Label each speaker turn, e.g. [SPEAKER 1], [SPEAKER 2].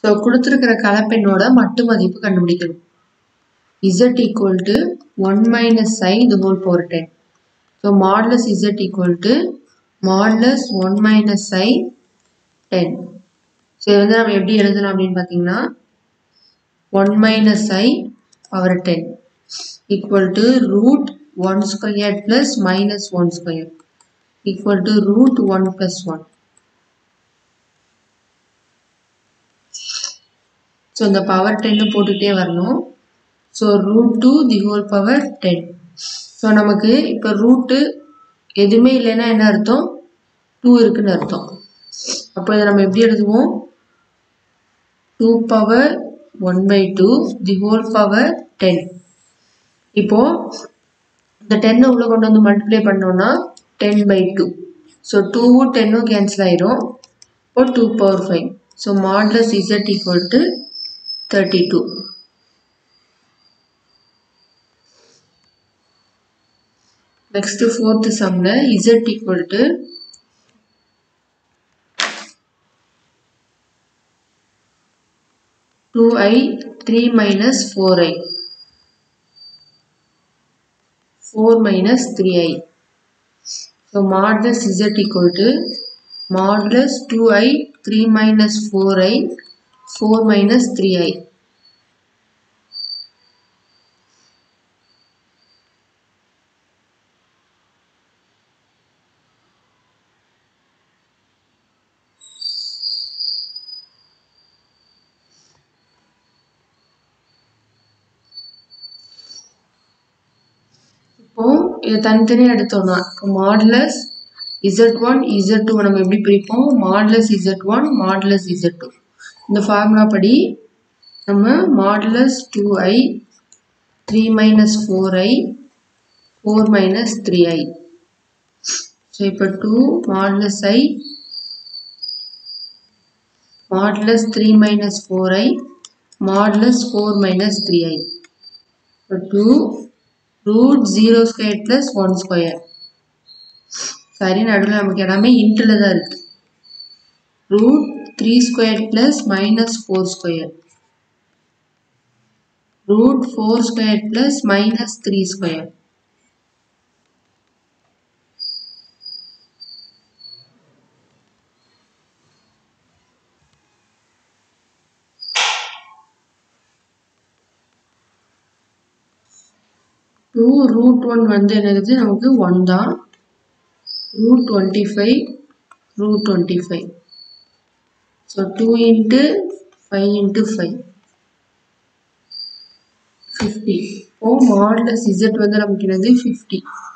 [SPEAKER 1] So கொடுத்துருக்கிற கலப்பெண்ணோட மட்டு மதிப்பு கண்டுபிடிக்கணும் z equal to 1 minus i the whole power 10. So modulus z equal to modulus 1 minus i 10. So இது வந்து நம்ம எப்படி எழுதலாம் அப்படின்னு பார்த்தீங்கன்னா one minus i power ten equal to root one square plus minus one square equal to root one plus one so இந்த power டென்னு போட்டுகிட்டே வரணும் so root two the whole power ten so நமக்கு இப்போ ரூட்டு எதுவுமே இல்லைன்னா என்ன அர்த்தம் டூ இருக்குன்னு அர்த்தம் அப்போ இதை நம்ம எப்படி எழுதுவோம் two power one by two the whole power ten இப்போ இந்த டென்னை உள்ளே கொண்டு வந்து மல்டிப்ளை பண்ணோம்னா டென் பை டூ ஸோ டூவும் டென்னும் கேன்சல் ஆயிரும் இப்போ two power five so modulus z equal to thirty two Next fourth sumல z equal to two i three minus four i four minus three i. So modulus z equal to modulus two i three minus four i four minus three i. இப்போ இதை தனித்தனியாக எடுத்தோம்னா இப்போ modulus z one z two நம்ம எப்படி பிரிப்போம் modulus z one modulus z two இந்த formula படி நம்ம modulus two i three minus four i four minus three i so இப்போ two modulus i modulus three minus four i modulus four minus three i இப்போ two root zero square plus one square சரி நடுவில் நமக்கு எல்லாமே இன்ட்டில் தான் இருக்கு root three square plus minus four square root four square plus minus three square two root one வந்து என்னது நமக்கு ஒன் தான் root twenty five root twenty five so two into five into five fifty oh modulus z வந்து நமக்கு என்னது fifty